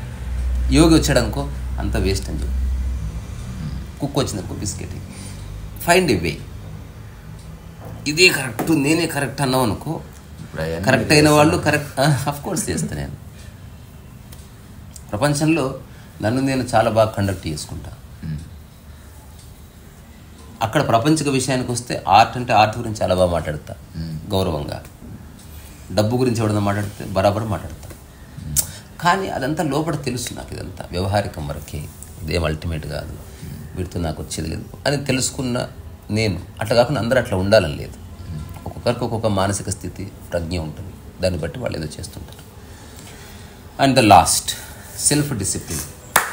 యోగి వచ్చాడనుకో అంత వేస్ట్ అని చెప్పి కుక్క వచ్చిందనుకో బిస్కెట్ ఫైండ్ ఏ వే ఇదే కరెక్ట్ నేనే కరెక్ట్ అన్నావు అనుకో ఇప్పుడు అవన్నీ కరెక్ట్ అయిన వాళ్ళు కరెక్ట్ అఫ్ కోర్స్ చేస్తా నేను ప్రపంచంలో నన్ను నేను చాలా బాగా కండక్ట్ చేసుకుంటా అక్కడ ప్రపంచక విషయానికి వస్తే ఆర్ట్ అంటే ఆర్ట్ గురించి చాలా బాగా మాట్లాడతా గౌరవంగా డబ్బు గురించి ఎవడన్నా మాట్లాడితే బరాబర్ మాట్లాడతా కానీ అదంతా లోపల తెలుసు నాకు ఇదంతా వ్యవహారికం వరకే ఇదేం అల్టిమేట్ కాదు వీటితో నాకు వచ్చేది లేదు అని తెలుసుకున్న నేను అట్లా కాకుండా అందరూ అట్లా ఉండాలని లేదు ఒక్కొక్కరికి ఒక్కొక్క మానసిక స్థితి ప్రజ్ఞ ఉంటుంది దాన్ని బట్టి వాళ్ళు ఏదో చేస్తుంటారు and the last self discipline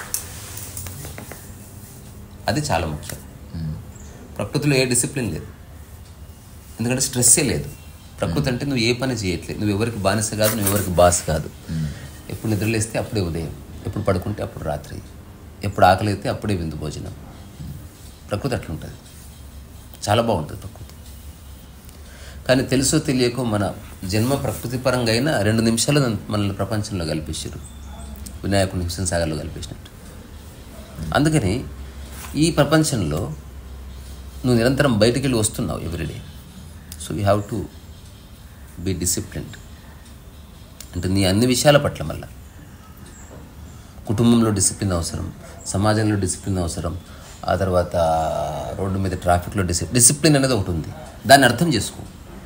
అది చాలా ముఖ్యం ప్రకృతిలో ఏ డిసిప్లిన్ లేదు ఎందుకంటే స్ట్రెస్సే లేదు ప్రకృతి అంటే నువ్వు ఏ పని చేయట్లేదు నువ్వు ఎవరికి బానిస కాదు నువ్వు ఎవరికి బాస్ కాదు ఎప్పుడు నిద్రలేస్తే అప్పుడే ఉదయం ఎప్పుడు పడుకుంటే అప్పుడు రాత్రి ఎప్పుడు ఆకలి అయితే అప్పుడే విందు భోజనం ప్రకృతి అట్లుంటుంది చాలా బాగుంటుంది ప్రకృతి కానీ తెలుసో తెలియకో మన జన్మ ప్రకృతి పరంగా అయినా రెండు నిమిషాలు నన్ను- మనల్ని ప్రపంచంలో కల్పించారు వినాయకుని హింసన్ సాగర్లో కల్పించినట్టు అందుకని ఈ ప్రపంచంలో నువ్వు నిరంతరం బయటికి వెళ్ళి వస్తున్నావు everyday so you have to be disciplined అంటే నీ అన్ని విషయాల పట్ల మళ్ళా కుటుంబంలో డిసిప్లిన్ అవసరం సమాజంలో డిసిప్లిన్ అవసరం ఆ తర్వాత రోడ్డు మీద ట్రాఫిక్లో డిసిప్లిన్ డిసిప్లిన్ అనేది ఒకటి ఉంది దాన్ని అర్థం చేసుకో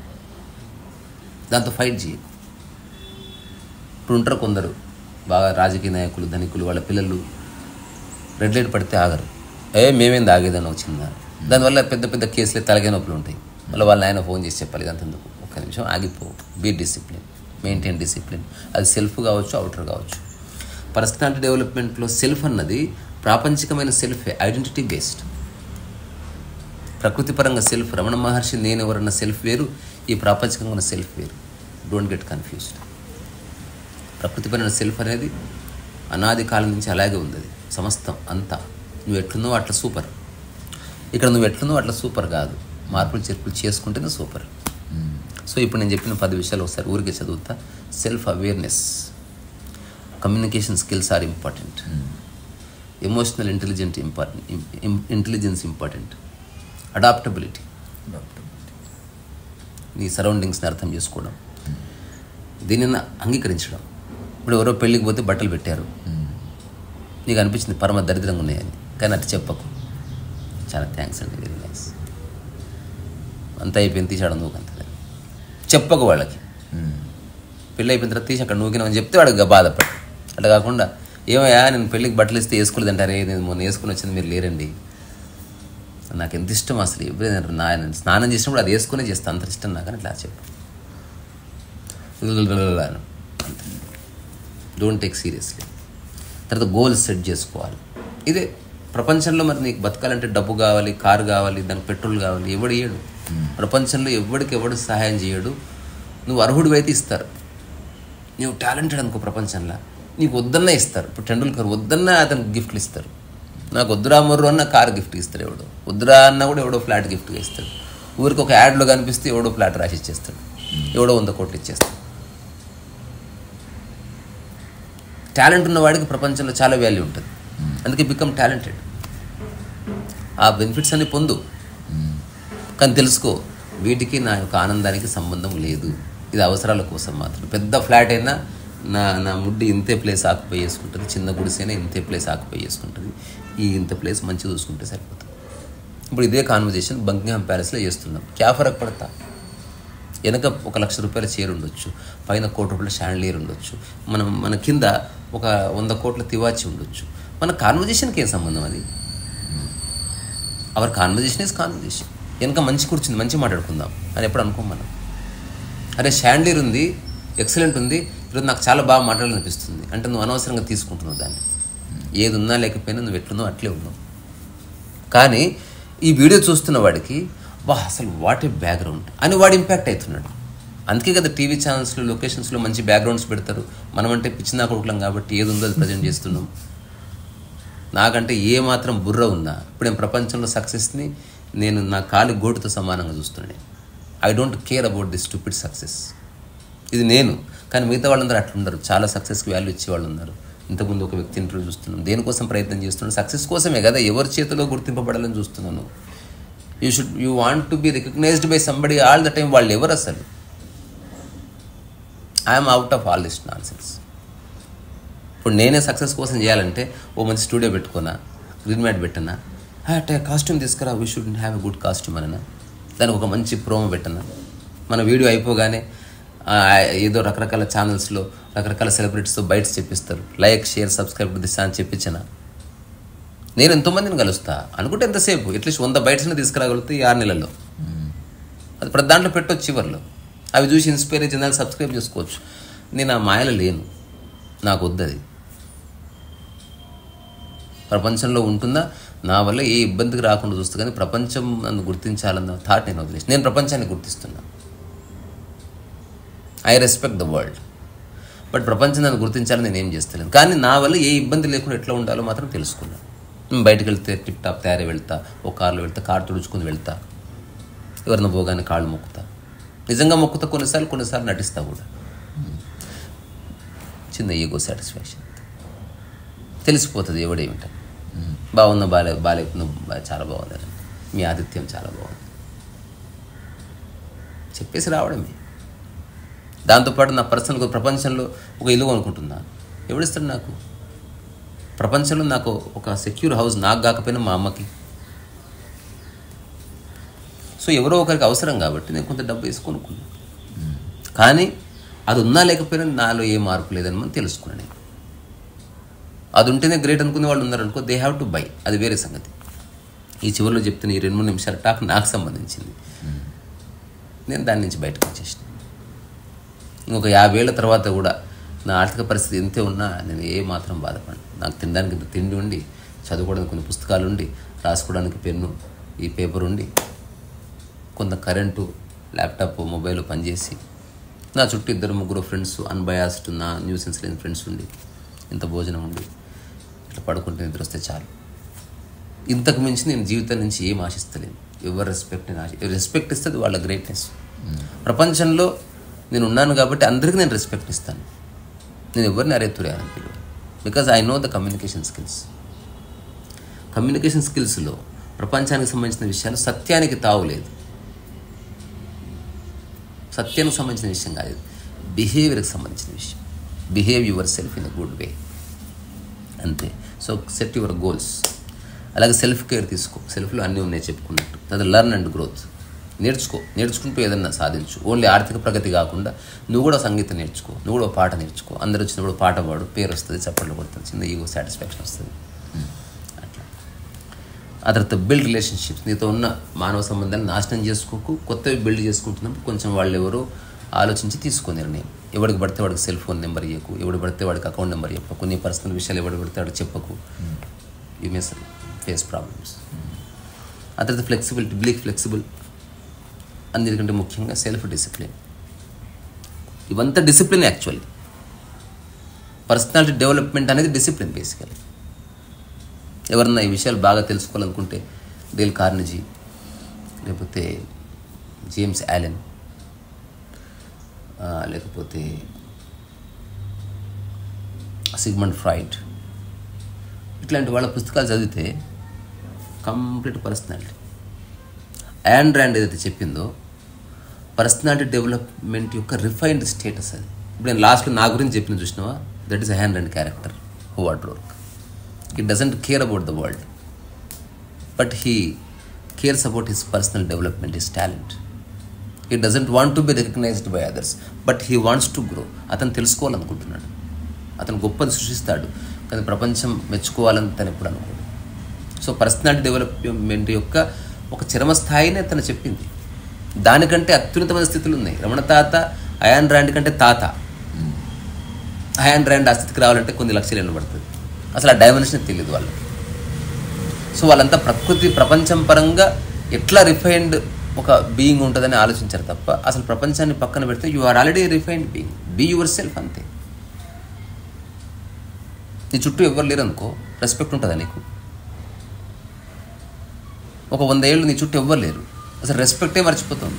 దాంతో ఫైట్ చేయి ఇప్పుడు ఉంటారు కొందరు బాగా రాజకీయ నాయకులు ధనికులు వాళ్ళ పిల్లలు రెడ్ లైట్ పడితే ఆగరు ఏ మేమేం ఆగేదని ఒక చిన్న దానివల్ల పెద్ద పెద్ద కేసులే తలగే నొప్పులు ఉంటాయి మళ్ళీ వాళ్ళ ఆయన ఫోన్ చేసి చెప్పాలి ఇదంతా ఎందుకు ఒక్క నిమిషం ఆగిపో బీ డిసిప్లిన్ మెయింటైన్ డిసిప్లిన్ అది సెల్ఫ్ కావచ్చు అవుటర్ కావచ్చు పర్సనాలిటీ డెవలప్మెంట్లో సెల్ఫ్ అన్నది ప్రాపంచికమైన సెల్ఫ్ ఐడెంటిటీ బేస్డ్ ప్రకృతిపరంగా సెల్ఫ్ రమణ మహర్షి నేను ఎవరన్న సెల్ఫ్ వేరు ఈ ప్రాపంచికంగా ఉన్న సెల్ఫ్ వేరు డోంట్ గెట్ కన్ఫ్యూజ్డ్ ప్రకృతిపరమైన సెల్ఫ్ అనేది అనాది కాలం నుంచి అలాగే ఉంది అది సమస్తం అంతా నువ్వు ఎట్లున్నావు అట్లా సూపర్ ఇక్కడ నువ్వు ఎట్లున్నావు అట్లా సూపర్ కాదు మార్పులు చేర్పులు చేసుకుంటేనే సూపర్ సో ఇప్పుడు నేను చెప్పిన పది విషయాలు ఒకసారి ఊరికే చదువుతా self awareness communication skills are important emotional intelligent important intelligence important adaptability నీ సరౌండింగ్స్ని అర్థం చేసుకోవడం దీనిని అంగీకరించడం ఇప్పుడు ఎవరో పెళ్ళికి పోతే బట్టలు పెట్టారు నీకు అనిపించింది పరమ దరిద్రంగా ఉన్నాయని కానీ అట్లా చెప్పకు చాలా థ్యాంక్స్ అండి వెరీ నైస్ అంతా అయిపోయింది తీసాడు నువ్వు అంత చెప్పకు వాళ్ళకి పెళ్ళి అయిపోయిన తర్వాత తీసి అక్కడ నూకినామని చెప్తే వాడికి బాధపడు అట్లా కాకుండా ఏమయ్యా నేను పెళ్ళికి బట్టలు ఇస్తే వేసుకోలేదు అంటారే నేను మొన్న వేసుకుని వచ్చింది మీరు లేరండి నాకు ఎంత ఇష్టం అసలు ఎప్పుడైనా నా స్నానం చేసినప్పుడు అది వేసుకునే చేస్తాను అంత ఇష్టం నాకు అని ఇట్లా చెప్పు డోంట్ టేక్ సీరియస్లీ తర్వాత గోల్స్ సెట్ చేసుకోవాలి ఇదే ప్రపంచంలో మరి నీకు బతకాలంటే డబ్బు కావాలి కారు కావాలి దానికి పెట్రోల్ కావాలి ఎవడు ఇయ్యడు ప్రపంచంలో ఎవడికి ఎవడు సహాయం చేయడు నువ్వు అర్హుడు అయితే ఇస్తారు నువ్వు టాలెంటెడ్ అనుకో ప్రపంచంలో నీకు వద్దన్నా ఇస్తారు ఇప్పుడు టెండూల్కర్ వద్దన్నా అతనికి గిఫ్ట్లు ఇస్తారు నాకు వద్దురా మొర్రు అన్న కార్ గిఫ్ట్ ఇస్తారు ఎవడో వద్దురా అన్న కూడా ఎవడో ఫ్లాట్ గిఫ్ట్గా ఇస్తాడు ఊరికి ఒక యాడ్లో కనిపిస్తే ఎవడో ఫ్లాట్ రాసి ఇచ్చేస్తాడు ఎవడో వంద కోట్లు ఇచ్చేస్తాడు టాలెంట్ ఉన్న వాడికి ప్రపంచంలో చాలా వాల్యూ ఉంటుంది అందుకే బికమ్ టాలెంటెడ్ ఆ బెనిఫిట్స్ అన్ని పొందు కానీ తెలుసుకో వీటికి నా యొక్క ఆనందానికి సంబంధం లేదు ఇది అవసరాల కోసం మాత్రం పెద్ద ఫ్లాట్ అయినా నా నా ముడ్డి ఇంతే ప్లేస్ ఆక్యుపై చేసుకుంటుంది చిన్న గుడిసైనా ఇంతే ప్లేస్ ఆక్యుపై చేసుకుంటుంది ఈ ఇంత ప్లేస్ మంచిగా చూసుకుంటే సరిపోతుంది ఇప్పుడు ఇదే కాన్వర్జేషన్ బంకింగ్హామ్ ప్యాలెస్లో చేస్తున్నాం క్యా ఫరక్ పడతా వెనక ఒక లక్ష రూపాయల చీర ఉండొచ్చు పైన కోటి రూపాయల షాండ్లియర్ ఉండొచ్చు మనం మన కింద ఒక వంద కోట్ల తివాచి ఉండొచ్చు మన కాన్వర్జేషన్కి ఏం సంబంధం అది అవర్ కాన్వర్జేషన్ ఇస్ కాన్వర్జేషన్ వెనక మంచి కూర్చుంది మంచి మాట్లాడుకుందాం అని ఎప్పుడు అనుకోం మనం అరే షాండ్లియర్ ఉంది ఎక్సలెంట్ ఉంది ఈరోజు నాకు చాలా బాగా మాట్లాడాలనిపిస్తుంది అంటే నువ్వు అనవసరంగా తీసుకుంటున్నావు దాన్ని ఏది ఉన్నా లేకపోయినా నువ్వు ఎట్లున్నావు అట్లే ఉన్నావు కానీ ఈ వీడియో చూస్తున్న వాడికి వా అసలు వాట్ ఏ బ్యాక్గ్రౌండ్ అని వాడు ఇంపాక్ట్ అవుతున్నాడు అందుకే కదా టీవీ ఛానల్స్లో లొకేషన్స్లో మంచి బ్యాక్గ్రౌండ్స్ పెడతారు మనమంటే పిచ్చినా కొడుకులం కాబట్టి ఏది ఉందో అది ప్రజెంట్ చేస్తున్నాం నాకంటే ఏ మాత్రం బుర్ర ఉందా ఇప్పుడు నేను ప్రపంచంలో సక్సెస్ని నేను నా కాలి గోటుతో సమానంగా చూస్తున్నాను I don't care about the stupid success ఇది నేను కానీ మిగతా వాళ్ళందరూ అట్లా ఉండరు చాలా సక్సెస్కి వాల్యూ ఇచ్చేవాళ్ళు ఉన్నారు ఇంతకుముందు ఒక వ్యక్తి ఇంటర్వ్యూ చూస్తున్నాం దేనికోసం ప్రయత్నం చేస్తున్నాను సక్సెస్ కోసమే కదా ఎవరి చేతిలో గుర్తింపబడాలని చూస్తున్నాను you should you want to be recognized by somebody all the time వాళ్ళు ఎవరు అసలు I'm out of all this nonsense ఇప్పుడు నేనే సక్సెస్ కోసం చేయాలంటే ఓ మంచి స్టూడియో పెట్టుకున్నా గ్రీన్ మ్యాట్ పెట్టనా అంటే కాస్ట్యూమ్ తీసుకురా we should have a good costume అనన్నా దానికి ఒక మంచి ప్రోమో పెట్టనా మన వీడియో అయిపోగానే ఆ, ఏదో రకరకాల ఛానల్స్లో రకరకాల సెలబ్రిటీస్తో బయట చెప్పిస్తారు like share subscribe to this అని చెప్పించిన నేను ఎంతోమందిని కలుస్తా అనుకుంటే ఎంతసేపు అట్లీస్ట్ వంద బయటనే తీసుకురాగలిగితే ఈ ఆరు నెలల్లో అది ప్రతి దాంట్లో పెట్టొచ్చు చివర్లో అవి చూసి ఇన్స్పైర్ అయ్యి జనాలు సబ్స్క్రైబ్ చేసుకోవచ్చు నేను ఆ మాయలో లేను నాకు వద్దది ప్రపంచంలో ఉంటుందా నా వల్ల ఏ ఇబ్బందికి రాకుండా చూస్తా కానీ ప్రపంచం నన్ను గుర్తించాలన్న థాట్ నేను వదిలేసి నేను ప్రపంచాన్ని గుర్తిస్తున్నా I respect the world but ప్రపంచం నన్ను గుర్తించాలని నేను ఏం చేస్తలేను కానీ నా వల్ల ఏ ఇబ్బంది లేకుండా ఎట్లా ఉండాలో మాత్రం తెలుసుకున్నాను నేను బయటకు వెళ్తే టిప్ టాప్ తయారీ వెళ్తా ఓ కార్లో వెళ్తా కారు తుడుచుకుని వెళ్తా ఎవరిని పోగానే కాళ్ళు మొక్కుతా నిజంగా మొక్కుతా కొన్నిసార్లు కొన్నిసార్లు నటిస్తా కూడా చిన్న ఈగో సాటిస్ఫాక్షన్ తెలిసిపోతుంది ఎవడేమిటని బాగున్నా బాలే బాలేకున్నా బా- చాలా బాగుందని మీ ఆతిథ్యం చాలా బాగుంది చెప్పేసి రావడమే దాంతోపాటు నా పర్సనల్ ప్రపంచంలో ఒక ఇల్లు అనుకుంటున్నా ఎవడిస్తాడు నాకు ప్రపంచంలో నాకు ఒక సెక్యూర్ హౌస్ నాకు కాకపోయినా మా అమ్మకి సో ఎవరో ఒకరికి అవసరం కాబట్టి నేను కొంత డబ్బు వేసి కొనుక్కున్నాను కానీ అది ఉన్నా లేకపోయినా నాలో ఏ మార్పు లేదని మనం తెలుసుకున్నాను నేను అది ఉంటేనే గ్రేట్ అనుకునే వాళ్ళు ఉన్నారనుకో దే హ్యావ్ టు బై అది వేరే సంగతి ఈ చివరిలో చెప్తున్న ఈ రెండు మూడు నిమిషాల టాక్ నాకు సంబంధించింది నేను దాని నుంచి బయటకు వచ్చేసిన ఇంకొక యాభై ఏళ్ళ తర్వాత కూడా నా ఆర్థిక పరిస్థితి ఎంతే ఉన్నా నేను ఏ మాత్రం బాధపడను నాకు తినడానికి ఇంత తిండి ఉండి చదువుకోవడానికి కొన్ని పుస్తకాలు ఉండి రాసుకోవడానికి పెన్ను ఈ పేపర్ ఉండి కొంత కరెంటు ల్యాప్టాప్ మొబైల్ పనిచేసి నా చుట్టూ ఇద్దరు ముగ్గురు ఫ్రెండ్స్ అన్బయాస్డ్ నా న్యూసెన్స్ లేని ఫ్రెండ్స్ ఉండి ఇంత భోజనం ఉండి ఇట్లా పడుకుంటే నిద్ర వస్తే చాలు ఇంతకు మించి నేను జీవితం నుంచి ఏం ఆశిస్తలేను ఎవరు రెస్పెక్ట్ నేను ఆశ రెస్పెక్ట్ ఇస్తుంది వాళ్ళ గ్రేట్నెస్ ప్రపంచంలో నేను ఉన్నాను కాబట్టి అందరికీ నేను రెస్పెక్ట్ ఇస్తాను నేను ఎవరిని అరేతురే అని పిలువ because I know the communication skills communication స్కిల్స్లో ప్రపంచానికి సంబంధించిన విషయాలు సత్యానికి తావు లేదు సత్యానికి సంబంధించిన విషయం కాదు ఇది. బిహేవియర్కి సంబంధించిన విషయం behave yourself in a good way అంతే సో సెట్ యువర్ గోల్స్ అలాగే సెల్ఫ్ కేర్ తీసుకో సెల్ఫ్లో అన్నీ ఉన్నాయి చెప్పుకున్నట్టు అది లర్న్ అండ్ గ్రోత్ నేర్చుకో నేర్చుకుంటూ ఏదన్నా సాధించు ఓన్లీ ఆర్థిక ప్రగతి కాకుండా నువ్వు కూడా సంగీతం నేర్చుకో నువ్వు కూడా పాట నేర్చుకో అందరు వచ్చినప్పుడు పాట పాడు పేరు వస్తుంది చప్పట్లు కొడుతుంది చిన్న ఈగో సాటిస్ఫాక్షన్ వస్తుంది అట్లా ఆ తర్వాత బిల్డ్ రిలేషన్షిప్స్ నీతో ఉన్న మానవ సంబంధాన్ని నాశనం చేసుకోకు కొత్తవి బిల్డ్ చేసుకుంటున్నప్పుడు కొంచెం వాళ్ళు ఎవరో ఆలోచించి తీసుకో నిర్ణయం ఎవడికి పడితే వాడికి సెల్ ఫోన్ నెంబర్ ఇవ్వకు ఎవడు పడితే వాడికి అకౌంట్ నెంబర్ చెప్పకు నీ పర్సనల్ విషయాలు ఎవడు పడితే వాడికి చెప్పకు యూ మేస్ ఫేస్ ప్రాబ్లమ్స్ ఆ తర్వాత ఫ్లెక్సిబిలిటీ బిలీక్ ఫ్లెక్సిబుల్ అన్నిటికంటే ముఖ్యంగా సెల్ఫ్ డిసిప్లిన్ ఇవంతా డిసిప్లిన్ యాక్చువల్లీ పర్సనాలిటీ డెవలప్మెంట్ అనేది డిసిప్లిన్ బేసికలీ ఎవరన్నా ఈ విషయాలు బాగా తెలుసుకోవాలనుకుంటే డేల్ కార్నజీ లేకపోతే జేమ్స్ యాలెన్ ఆ, లేకపోతే సిగ్మండ్ ఫ్రాయిడ్ ఇట్లాంటి వాళ్ళ పుస్తకాలు చదివితే కంప్లీట్ పర్సనాలిటీ యాండ్ ర్యాండ్ ఏదైతే చెప్పిందో పర్సనాలిటీ డెవలప్మెంట్ యొక్క రిఫైన్డ్ స్టేటస్ అది ఇప్పుడు నేను లాస్ట్లో నా గురించి చెప్పిన చూసినావా that is a hand and character who what work he doesn't care about the world but he cares about his personal development his talent he doesn't want to be recognized by others but he wants to grow అతను తెలుసుకోవాలనుకుంటున్నాడు అతను గొప్పది సృష్టిస్తాడు కానీ ప్రపంచం మెచ్చుకోవాలని తను ఎప్పుడు అనుకోడు so personality development యొక్క ఒక చరమ స్థాయినే తను చెప్పింది దానికంటే అత్యున్నతమైన స్థితులు ఉన్నాయి రమణ తాత అయాన్ ర్యాండ్ కంటే తాత అయాన్ ర్యాండ్ ఆ స్థితికి రావాలంటే కొన్ని లక్షలు ఎన్ని పడుతుంది అసలు ఆ డైమెన్షన్ తెలియదు వాళ్ళకి సో వాళ్ళంతా ప్రకృతి ప్రపంచం పరంగా ఎట్లా రిఫైన్డ్ ఒక బీయింగ్ ఉంటుందని ఆలోచించారు తప్ప అసలు ప్రపంచాన్ని పక్కన పెడితే you are already refined being be yourself అంతే నీ చుట్టూ ఎవరు లేరు అనుకో రెస్పెక్ట్ ఉంటుందా నీకు ఒక వంద ఏళ్ళు నీ చుట్టూ ఎవ్వరు లేరు అసలు రెస్పెక్టే మర్చిపోతుంది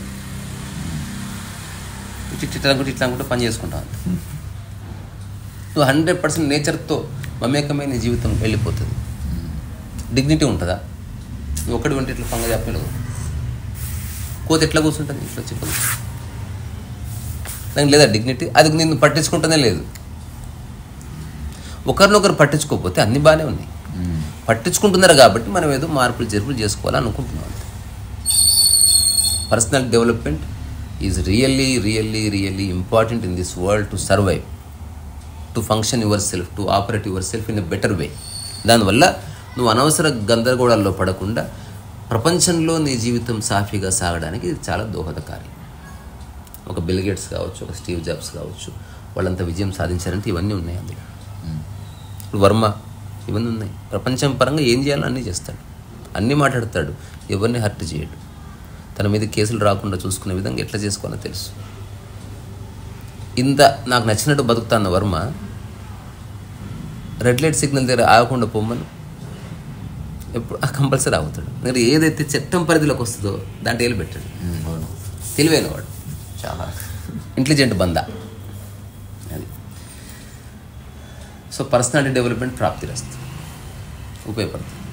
ఇటు ఇటు ఇట్లా అనుకుంటే ఇట్లా అనుకుంటే పని చేసుకుంటావు అంతే నువ్వు హండ్రెడ్ పర్సెంట్ నేచర్తో మమేకమైన నీ జీవితం వెళ్ళిపోతుంది డిగ్నిటీ ఉంటుందా నువ్వు ఒక్కడి వంటి ఇట్లా పంగ చెప్పలేదు కోత ఎట్లా కూర్చుంటుంది ఇట్లా చెప్పదు దానికి లేదా డిగ్నిటీ అది నిన్ను పట్టించుకుంటూనే లేదు ఒకరినొకరు పట్టించుకోకపోతే అన్ని బాగానే ఉన్నాయి పట్టించుకుంటున్నారు కాబట్టి మనం ఏదో మార్పులు చేర్పులు చేసుకోవాలని అనుకుంటున్నాం అంతే personal development is really really really important in this world to survive to function yourself to operate yourself in a better way దానివల్ల నువ్వు అనవసర గందరగోళాల్లో పడకుండా ప్రపంచంలో నీ జీవితం సాఫీగా సాగడానికి ఇది చాలా దోహదకారి ఒక బిల్ గేట్స్ కావచ్చు ఒక స్టీవ్ జాబ్స్ కావచ్చు వాళ్ళంత విజయం సాధించారంటే ఇవన్నీ ఉన్నాయి అందులో ఇప్పుడు వర్మ ఇవన్నీ ఉన్నాయి ప్రపంచం పరంగా ఏం చేయాలో అన్నీ చేస్తాడు అన్నీ మాట్లాడతాడు ఎవరిని హర్ట్ చేయడు తన మీద కేసులు రాకుండా చూసుకునే విధంగా ఎట్లా చేసుకోవాలో తెలుసు ఇంత నాకు నచ్చినట్టు బతుకుతాన్న వర్మ రెడ్ లైట్ సిగ్నల్ దగ్గర ఆగకుండా పొమ్మను ఎప్పుడు కంపల్సరీ ఆగుతాడు మరి ఏదైతే చట్టం పరిధిలోకి వస్తుందో దాంట్లో ఏలు పెట్టాడు ఉమ్, అవును తెలివైన వాడు చాలా ఇంటెలిజెంట్ బంద అది సో పర్సనాలిటీ డెవలప్మెంట్ ప్రాప్తి రస్తు ఉపయోగపడుతుంది